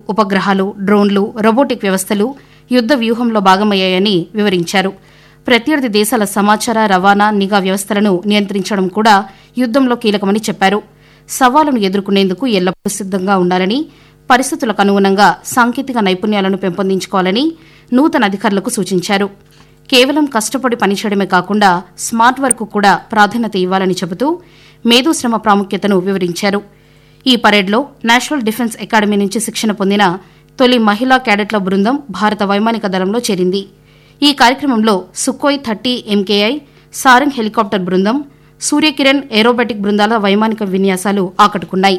ఉపగ్రహాలు డ్రోన్లు రోబోటిక్ వ్యవస్థలు యుద్ద వ్యూహంలో భాగమయ్యాయని వివరించారు ప్రత్యర్థి దేశాల సమాచార రవాణా నిఘా వ్యవస్థలను నియంత్రించడం కూడా యుద్దంలో కీలకమని చెప్పారు సవాలును ఎదుర్కొనేందుకు ఎల్లప్పుడూ సిద్దంగా ఉండాలని పరిస్థితులకు అనుగుణంగా సాంకేతిక నైపుణ్యాలను పెంపొందించుకోవాలని నూతన అధికారులకు సూచించారు కేవలం కష్టపడి పనిచేయడమే కాకుండా స్మార్ట్ వర్క్ కూడా ప్రాధాన్యత ఇవ్వాలని చెబుతూ మేధోశ్రమ ప్రాముఖ్యతను వివరించారు ఈ పరేడ్లో నేషనల్ డిఫెన్స్ అకాడమీ నుంచి శిక్షణ పొందిన తొలి మహిళా క్యాడెట్ల బృందం భారత వైమానిక దళంలో చేరింది ఈ కార్యక్రమంలో Sukhoi thirty MKI Sarang helicopter బృందం సూర్యకిరణ్ ఏరోబెటిక్ బృందాల వైమానిక విన్యాసాలు ఆకట్టుకున్నాయి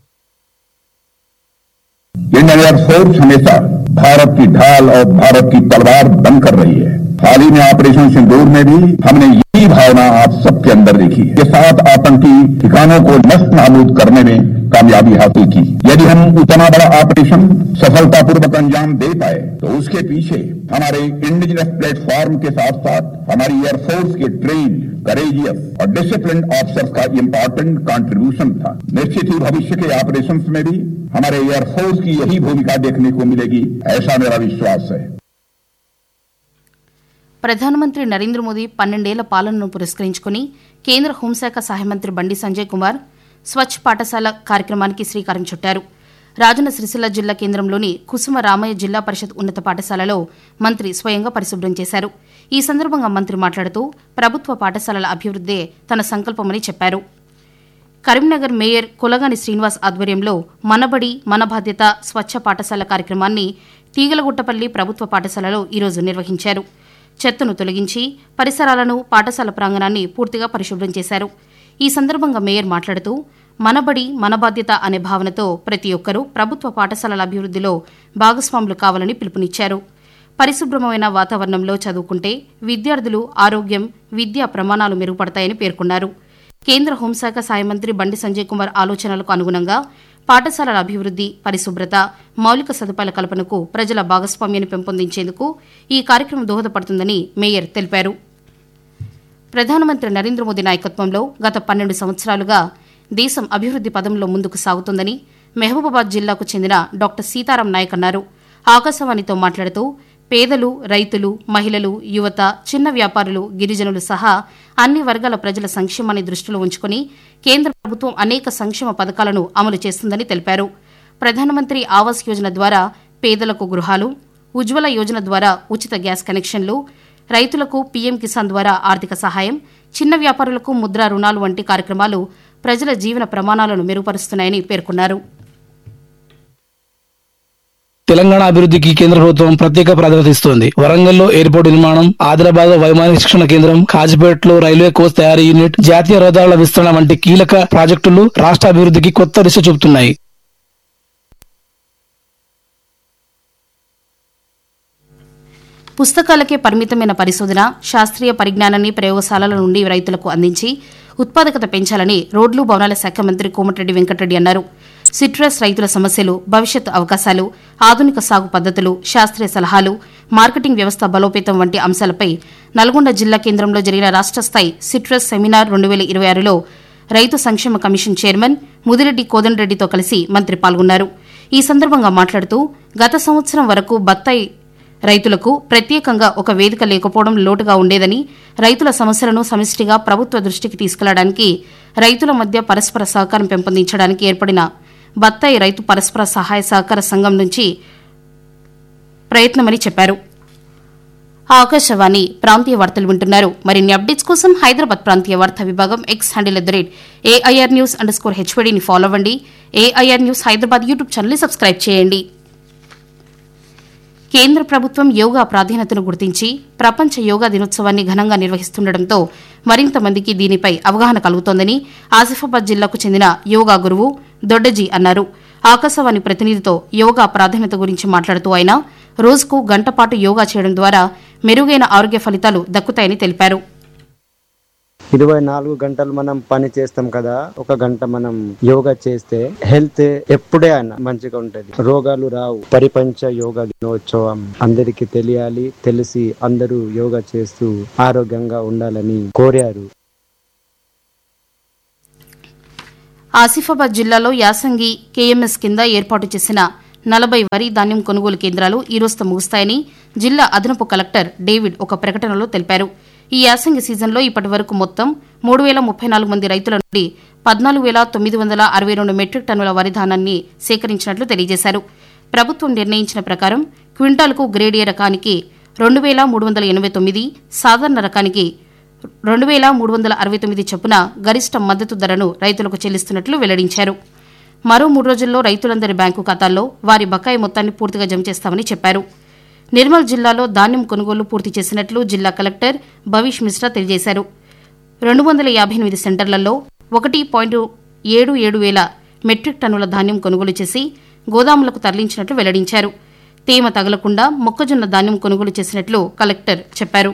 इंडियन एयरफोर्स हमेशा भारत की ढाल और भारत की तलवार बनकर रही है हाल ही में ऑपरेशन सिंदूर में भी हमने यही भावना आप सबके अंदर देखी है ये सात आतंकी ठिकानों को नष्ट नाबूद करने में कामयाबी हासिल की यदि हम उतना बड़ा ऑपरेशन सफलतापूर्वक अंजाम दे पाए तो उसके पीछे हमारे इंडिजिनस प्लेटफॉर्म के साथ साथ हमारी एयरफोर्स के ट्रेन करेजियस और डिसिप्लिन ऑफिसर्स का इम्पोर्टेंट कंट्रीब्यूशन था निश्चित ही भविष्य के ऑपरेशन में भी हमारे एयरफोर्स की यही भूमिका देखने को मिलेगी ऐसा मेरा विश्वास है ప్రధానమంత్రి నరేంద్ర మోదీ పన్నెండేళ్ల పాలనను పురస్కరించుకుని కేంద్ర హోంశాఖ సహాయ మంత్రి బండి సంజయ్ కుమార్ స్వచ్ఛ పాఠశాల కార్యక్రమానికి శ్రీకారం చుట్టారు రాజన్న సిరిసిల్ల జిల్లా కేంద్రంలోని కుసుమ రామయ్య జిల్లా పరిషత్ ఉన్నత పాఠశాలలో మంత్రి స్వయంగా పరిశుభ్రం చేశారు ఈ సందర్భంగా మంత్రి మాట్లాడుతూ ప్రభుత్వ పాఠశాలల అభివృద్దే తన సంకల్పమని చెప్పారు కరీంనగర్ మేయర్ కులగాని శ్రీనివాస్ ఆధ్వర్యంలో మనబడి మన బాధ్యత స్వచ్ఛ పాఠశాల కార్యక్రమాన్ని తీగలగుట్టపల్లి ప్రభుత్వ పాఠశాలలో ఈరోజు నిర్వహించారు చెత్తను తొలగించి పరిసరాలను పాఠశాల ప్రాంగణాన్ని పూర్తిగా పరిశుభ్రం చేశారు ఈ సందర్భంగా మేయర్ మాట్లాడుతూ మనబడి మన బాధ్యత అనే భావనతో ప్రతి ఒక్కరూ ప్రభుత్వ పాఠశాలల అభివృద్దిలో భాగస్వాములు కావాలని పిలుపునిచ్చారు పరిశుభ్రమైన వాతావరణంలో చదువుకుంటే విద్యార్థులు ఆరోగ్యం విద్యా ప్రమాణాలు మెరుగుపడతాయని పేర్కొన్నారు కేంద్ర హోంశాఖ సాయ మంత్రి బండి సంజయ్ కుమార్ ఆలోచనలకు అనుగుణంగా పాఠశాలల అభివృద్ది పరిశుభ్రత మౌలిక సదుపాయాల కల్పనకు ప్రజల భాగస్వామ్యాన్ని పెంపొందించేందుకు ఈ కార్యక్రమం దోహదపడుతుందని మేయర్ తెలిపారు ప్రధానమంత్రి నరేంద్ర మోదీ నాయకత్వంలో గత పన్నెండు సంవత్సరాలుగా దేశం అభివృద్ది పదంలో ముందుకు సాగుతోందని మహబూబాబాద్ జిల్లాకు చెందిన డాక్టర్ సీతారాం నాయక్ అన్నారు ఆకాశవాణితో మాట్లాడుతూ పేదలు రైతులు మహిళలు యువత చిన్న వ్యాపారులు గిరిజనులు సహా అన్ని వర్గాల ప్రజల సంక్షేమాన్ని దృష్టిలో ఉంచుకుని కేంద్ర ప్రభుత్వం అనేక సంక్షేమ పథకాలను అమలు చేస్తుందని తెలిపారు ప్రధానమంత్రి ఆవాస్ యోజన ద్వారా పేదలకు గృహాలు ఉజ్వల యోజన ద్వారా ఉచిత గ్యాస్ కనెక్షన్లు రైతులకు పీఎం కిసాన్ ద్వారా ఆర్థిక సహాయం చిన్న వ్యాపారులకు ముద్రా రుణాలు వంటి కార్యక్రమాలు ప్రజల జీవన ప్రమాణాలను మెరుగుపరుస్తున్నాయని పేర్కొన్నారు తెలంగాణ అభివృద్ధికి కేంద్ర ప్రభుత్వం ప్రత్యేక ప్రాధాన్యత ఇస్తోంది వరంగల్లో ఎయిర్పోర్ట్ నిర్మాణం ఆదిలాబాద్ లో వైమానిక శిక్షణ కేంద్రం కాజిపేటలో రైల్వే కోచ్ తయారీ యూనిట్ జాతీయ రహదారుల విస్తరణ వంటి కీలక ప్రాజెక్టులు రాష్ట్ర అభివృద్ధికి కొత్త దిశ చూపుతున్నాయి పుస్తకాలకే పరిమితమైన పరిశోధన శాస్త్రీయ పరిజ్ఞానాన్ని ప్రయోగశాలల నుండి రైతులకు అందించి ఉత్పాదకత పెంచాలని రోడ్లు భవనాల శాఖ మంత్రి కోమటిరెడ్డి వెంకటరెడ్డి అన్నారు సిట్రస్ రైతుల సమస్యలు భవిష్యత్ అవకాశాలు ఆధునిక సాగు పద్దతులు శాస్త్రీయ సలహాలు మార్కెటింగ్ వ్యవస్థ బలోపేతం వంటి అంశాలపై నల్గొండ జిల్లా కేంద్రంలో జరిగిన రాష్ట్ర స్థాయి సిట్రస్ సెమినార్ రెండు వేల ఇరవై ఆరులో రైతు సంక్షేమ కమిషన్ చైర్మన్ ముదిరెడ్డి కోదండరెడ్డితో కలిసి మంత్రి పాల్గొన్నారు ఈ సందర్భంగా మాట్లాడుతూ గత సంవత్సరం వరకు బత్తాయి రైతులకు ప్రత్యేకంగా ఒక వేదిక లేకపోవడం లోటుగా ఉండేదని రైతుల సమస్యలను సమిష్టిగా ప్రభుత్వ దృష్టికి తీసుకెళ్లడానికి రైతుల మధ్య పరస్పర సహకారం పెంపొందించడానికి ఏర్పడిన బత్తాయి రైతు పరస్పర సహాయ సహకార సంఘం నుంచి ప్రయత్నమని చెప్పారు ఆకాశవాణి ప్రాంతీయ వార్తలు వింటున్నారు మరిన్ని అప్డేట్స్ కోసం హైదరాబాద్ ప్రాంతీయ వార్తా విభాగం X handle at the rate AIR news underscore హెచ్వడిని ఫాలో అవ్వండి ఏఐఆర్ న్యూస్ హైదరాబాద్ యూట్యూబ్ ఛానల్ని సబ్స్క్రైబ్ చేయండి కేంద్ర ప్రభుత్వం యోగా ప్రాధాన్యతను గుర్తించి ప్రపంచ యోగా దినోత్సవాన్ని ఘనంగా నిర్వహిస్తుండటంతో మరింత మందికి దీనిపై అవగాహన కలుగుతోందని ఆసిఫాబాద్ జిల్లాకు చెందిన యోగా గురువు దొడ్డజీ అన్నారు ఆకాశవాణి ప్రతినిధితో యోగా ప్రాధాన్యత గురించి మాట్లాడుతూ ఆయన రోజుకు గంట పాటు యోగా చేయడం ద్వారా మెరుగైన ఆరోగ్య ఫలితాలు దక్కుతాయని తెలిపారు ఇరవై నాలుగు గంటలు మనం పని చేస్తాం కదా ఒక గంట మనం యోగా చేస్తే హెల్త్ ఎప్పుడే అయినా మంచిగా ఉంటది రోగాలు రావు పరిపంచ యోగా దినోత్సవం అందరికి తెలియాలి తెలిసి అందరూ యోగా చేస్తూ ఆరోగ్యంగా ఉండాలని కోరారు ఆసిఫాబాద్ జిల్లాలో యాసంగి కేఎంఎస్ కింద ఏర్పాటు చేసిన నలభై వరి ధాన్యం కొనుగోలు కేంద్రాలు ఈ రోజుతో ముగుస్తాయని జిల్లా అదనపు కలెక్టర్ డేవిడ్ ఒక ప్రకటనలో తెలిపారు ఈ యాసంగి సీజన్లో ఇప్పటి వరకు మొత్తం మూడు వేల ముప్పై నాలుగు మంది రైతుల నుండి పద్నాలుగు వేల తొమ్మిది వందల అరవై రెండు మెట్రిక్ టన్నుల వరి ధాన్యాన్ని సేకరించినట్లు తెలియజేశారు ప్రభుత్వం నిర్ణయించిన ప్రకారం క్వింటాల్కు గ్రేడ్ ఏ రకానికి రెండు వేల మూడు వందల ఎనభై తొమ్మిది సాధారణ రకానికి రెండు వేల మూడు వందల అరవై తొమ్మిది చొప్పున గరిష్ట మద్దతు ధరను రైతులకు చెల్లిస్తున్నట్లు వెల్లడించారు మరో మూడు రోజుల్లో రైతులందరి బ్యాంకు ఖాతాల్లో వారి బకాయి మొత్తాన్ని పూర్తిగా జమ చేస్తామని చెప్పారు నిర్మల్ జిల్లాలో ధాన్యం కొనుగోలు పూర్తి చేసినట్లు జిల్లా కలెక్టర్ భవిష్ మిశ్రా తెలియజేశారు రెండు వందల యాభై ఎనిమిది సెంటర్లలో ఒకటి పాయింట్ ఏడు ఏడు వేల మెట్రిక్ టన్నుల ధాన్యం కొనుగోలు చేసి గోదాములకు తరలించినట్లు వెల్లడించారు తేమ తగలకుండా మొక్కజొన్న ధాన్యం కొనుగోలు చేసినట్లు కలెక్టర్ చెప్పారు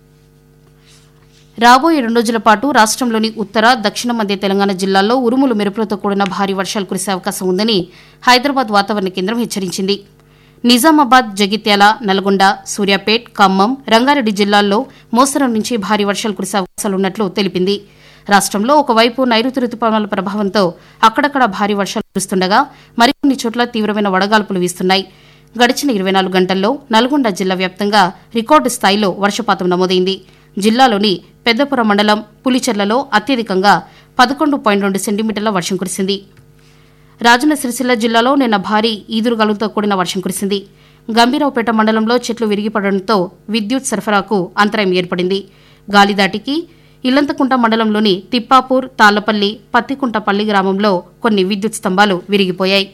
రాబోయే రెండు రోజుల పాటు రాష్ట్రంలోని ఉత్తర దక్షిణ మధ్య తెలంగాణ జిల్లాల్లో ఉరుములు మెరుపులతో కూడిన భారీ వర్షాలు కురిసే అవకాశం ఉందని హైదరాబాద్ వాతావరణ కేంద్రం హెచ్చరించింది నిజామాబాద్ జగిత్యాల నల్గొండ సూర్యాపేట్ ఖమ్మం రంగారెడ్డి జిల్లాల్లో మోస్తరు నుంచి భారీ వర్షాలు కురిసే అవకాశాలున్నట్లు తెలిపింది రాష్ట్రంలో ఒకవైపు నైరుతి రుతుపవనాల ప్రభావంతో అక్కడక్కడ భారీ వర్షాలు కురుస్తుండగా మరికొన్ని చోట్ల తీవ్రమైన వడగాల్పులు వీస్తున్నాయి గడిచిన ఇరవై నాలుగు గంటల్లో నల్గొండ జిల్లా వ్యాప్తంగా రికార్డు స్థాయిలో వర్షపాతం నమోదైంది జిల్లాలోని పెద్దపుర మండలం పులిచెర్లలో అత్యధికంగా పదకొండు పాయింట్ రెండు సెంటీమీటర్ల వర్షం కురిసింది రాజన్న సిరిసిల్ల జిల్లాలో నిన్న భారీ ఈదురుగాలులతో కూడిన వర్షం కురిసింది గంభీరావుపేట మండలంలో చెట్లు విరిగిపడడంతో విద్యుత్ సరఫరాకు అంతరాయం ఏర్పడింది గాలిదాటికి ఇల్లంతకుంట మండలంలోని తిప్పాపూర్ తాళ్లపల్లి పత్తికుంటపల్లి గ్రామంలో కొన్ని విద్యుత్ స్తంభాలు విరిగిపోయాయి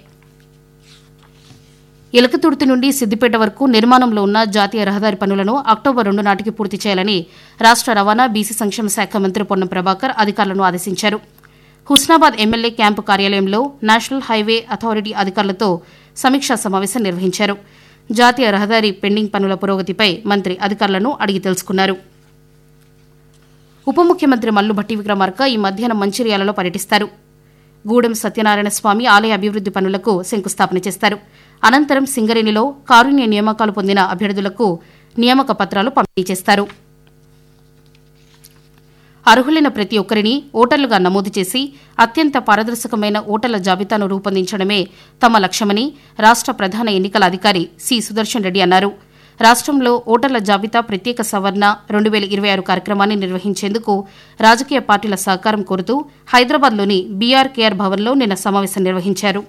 ఎలకతుర్తి నుండి సిద్దిపేట వరకు నిర్మాణంలో ఉన్న జాతీయ రహదారి పనులను అక్టోబర్ రెండు నాటికి పూర్తి చేయాలని రాష్ట రవాణా బీసీ సంక్షేమ శాఖ మంత్రి పొన్నం ప్రభాకర్ అధికారులను ఆదేశించారు హుస్నాబాద్ ఎమ్మెల్యే క్యాంపు కార్యాలయంలో నేషనల్ హైవే అథారిటీ అధికారులతో సమీక్షా సమావేశం నిర్వహించారు జాతీయ రహదారి పెండింగ్ పనుల పురోగతిపై మంత్రి అధికారులను అడిగి తెలుసుకున్నారు ఉప ముఖ్యమంత్రి మల్లుభట్టి విక్రమార్క ఈ మధ్యాహ్నం మంచిర్యాలలో పర్యటిస్తారు గూడెం సత్యనారాయణ స్వామి ఆలయ అభివృద్ది పనులకు శంకుస్థాపన చేస్తారు అనంతరం సింగరేణిలో కారుణ్య నియామకాలు పొందిన అభ్యర్థులకు నియామక పత్రాలు పంపిణీ చేస్తారు అర్హులైన ప్రతి ఒక్కరిని ఓటర్లుగా నమోదు చేసి అత్యంత పారదర్శకమైన ఓటర్ల జాబితాను రూపొందించడమే తమ లక్ష్యమని రాష్ట ప్రధాన ఎన్నికల అధికారి సి సుదర్శన్ రెడ్డి అన్నారు రాష్ట్రంలో ఓటర్ల జాబితా ప్రత్యేక సవరణ రెండు వేల ఇరవై ఆరు కార్యక్రమాన్ని నిర్వహించేందుకు రాజకీయ పార్టీల సహకారం కోరుతూ హైదరాబాద్లోని బీఆర్కేఆర్ భవన్లో నిన్న సమావేశం నిర్వహించారు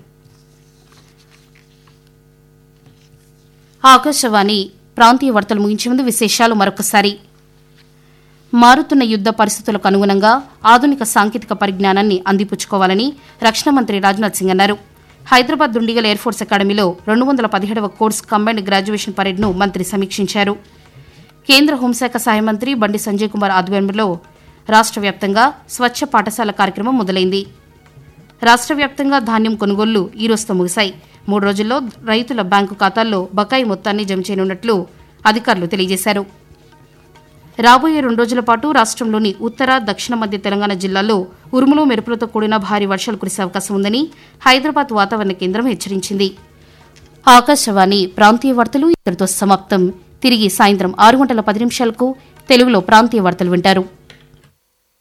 ఆకాశవాణి ప్రాంతీయ వార్తలు ముగించే ముందు విశేషాలు మరొకసారి మారుతున్న యుద్ద పరిస్థితులకు అనుగుణంగా ఆధునిక సాంకేతిక పరిజ్ఞానాన్ని అందిపుచ్చుకోవాలని రక్షణ మంత్రి రాజ్నాథ్ సింగ్ అన్నారు హైదరాబాద్ దుండిగల్ ఎయిర్ ఫోర్స్ అకాడమీలో రెండు వందల పదిహేడవ కోర్స్ కంబైన్డ్ గ్రాడ్యుయేషన్ పరేడ్ను మంత్రి సమీక్షించారు కేంద్ర హోంశాఖ సహాయ మంత్రి బండి సంజయ్ కుమార్ ఆధ్వర్యంలో రాష్ట్ర వ్యాప్తంగా స్వచ్ఛ పాఠశాల కార్యక్రమం మొదలైంది రాష్ట్ర వ్యాప్తంగా ధాన్యం కొనుగోళ్లు ఈ రోజుతో ముగిశాయి మూడు రోజుల్లో రైతుల బ్యాంకు ఖాతాల్లో బకాయి మొత్తాన్ని జమ చేయనున్నట్లు అధికారులు తెలియజేశారు రాబోయే రెండు రోజుల పాటు రాష్ట్రంలోని ఉత్తర దక్షిణ మధ్య తెలంగాణ జిల్లాల్లో ఉరుములు మెరుపులతో కూడిన భారీ వర్షాలు కురిసే అవకాశం ఉందని హైదరాబాద్ వాతావరణ కేంద్రం హెచ్చరించింది ఆకాశవాణి ప్రాంతీయ వార్తలు ఇక్కడితో సమాప్తం తిరిగి సాయంత్రం ఆరు గంటల పది నిమిషాలకు తెలుగులో ప్రాంతీయ వార్తలు వింటారు